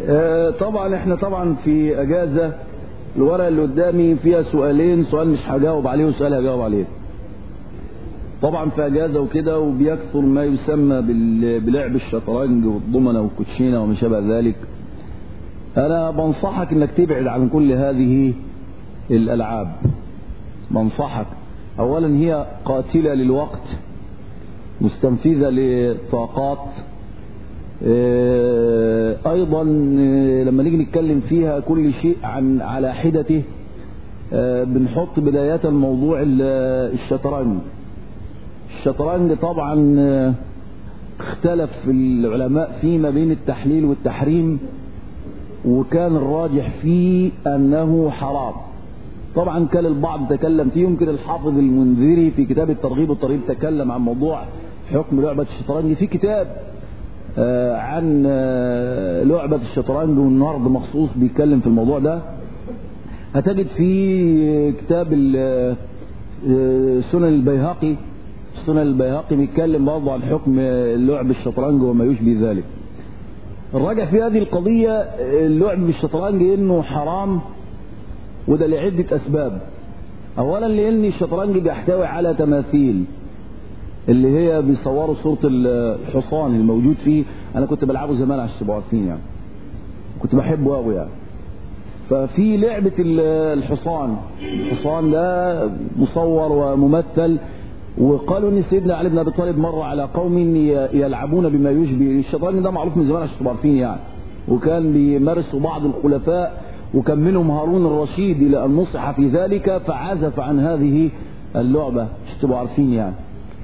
آه، طبعا احنا طبعا في اجازة الورقة اللي قدامي فيها سؤالين سؤال مش هجاوب عليه وسؤال هجاوب عليه طبعا في اجازة وكده وبيكثر ما يسمى بال- بلعب الشطرنج والضمنة والكوتشينة وما شابه ذلك انا بنصحك انك تبعد عن كل هذه الالعاب بنصحك اولا هي قاتلة للوقت مستنفذة للطاقات آه، ايضا آه، لما نيجي نتكلم فيها كل شيء عن على حدته آه، بنحط بداية موضوع ال- الشطرنج الشطرنج طبعا آه، اختلف العلماء فيه ما بين التحليل والتحريم وكان الراجح فيه انه حرام طبعا كان البعض تكلم فيه يمكن الحافظ المنذري في كتاب الترغيب والترهيب تكلم عن موضوع حكم لعبة الشطرنج في كتاب آه، عن آه، لعبة الشطرنج والنرد مخصوص بيتكلم في الموضوع ده هتجد في كتاب ال- آه، سنن البيهقي سنن البيهقي بيتكلم برضه عن حكم لعب الشطرنج وما يشبه ذلك الراجع في هذه القضية اللعب بالشطرنج انه حرام وده لعدة اسباب اولا لان الشطرنج بيحتوي على تماثيل اللي هي بيصوروا صورة الحصان الموجود فيه انا كنت بلعبه زمان عشان تبقوا عارفين يعني كنت بحبه قوي يعني ففي لعبة ال- الحصان الحصان ده مصور وممثل وقالوا ان سيدنا علي بن ابي طالب مر على قوم ي- يلعبون بما يشبه الشطرنج ده معروف من زمان عشان تبقوا عارفين يعني وكان بيمارسوا بعض الخلفاء وكان منهم هارون الرشيد الى ان نصح في ذلك فعزف عن هذه اللعبه عشان تبقوا عارفين يعني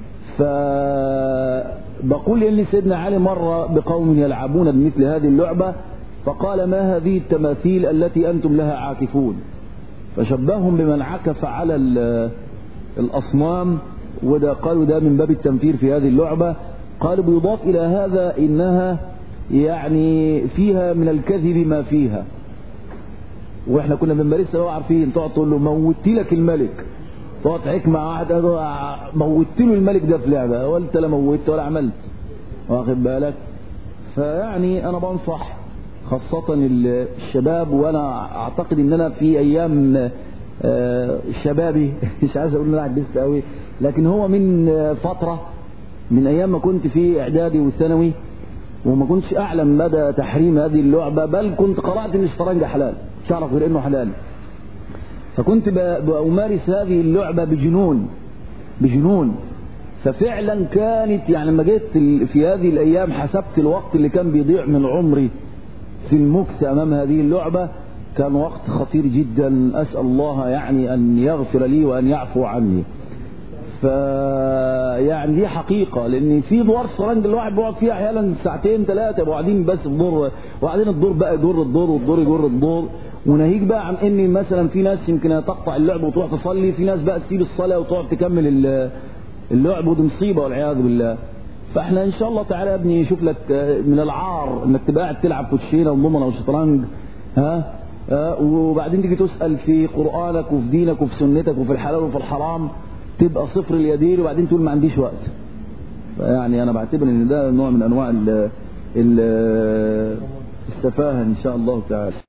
فبقول ان سيدنا علي مر بقوم يلعبون بمثل هذه اللعبه فقال ما هذه التماثيل التي انتم لها عاكفون فشبههم بمن عكف على ال- الاصنام وده قالوا ده من باب التنفير في هذه اللعبه قالوا بيضاف الى هذا انها يعني فيها من الكذب ما فيها واحنا كنا بنمارسها لو عارفين تقعد تقول له موتت لك الملك تقعد تحكي مع واحد قال له موتت له الملك ده في لعبه وانت لا موتت ولا عملت واخد بالك فيعني انا بنصح خاصة ال- الشباب وانا اعتقد ان انا في ايام آه، شبابي مش عايز اقول ان انا عجزت قوي لكن هو من آه، فترة من ايام ما كنت في اعدادي وثانوي وما كنتش اعلم مدى تحريم هذه اللعبة بل كنت قرأت ان الشطرنج حلال مش اعرف غير انه حلال فكنت ب- بأمارس هذه اللعبة بجنون بجنون ففعلا كانت يعني لما جيت ال- في هذه الأيام حسبت الوقت اللي كان بيضيع من عمري في المكث أمام هذه اللعبة كان وقت خطير جدا أسأل الله يعني أن يغفر لي وأن يعفو عني ف يعني دي حقيقة لأن في دوار الشطرنج الواحد بيقعد فيها أحيانا ساعتين ثلاثة يبقوا قاعدين بس في دور وبعدين الدور بقى يجر الدور والدور يجر الدور وناهيك بقى عن ان مثلا في ناس يمكن تقطع اللعب وتروح تصلي في ناس بقى تسيب الصلاة وتقعد تكمل ال- اللعب ودي مصيبة والعياذ بالله فاحنا ان شاء الله تعالى يا ابني يشوف لك آه، من العار انك تبقى قاعد تلعب كوتشينه وضمنه وشطرنج ها آه، وبعدين تيجي تسأل في قرآنك وفي دينك وفي سنتك وفي الحلال وفي الحرام تبقى صفر اليدين وبعدين تقول ما عنديش وقت يعني انا بعتبر ان ده نوع من انواع ال ال السفاهه ان شاء الله تعالى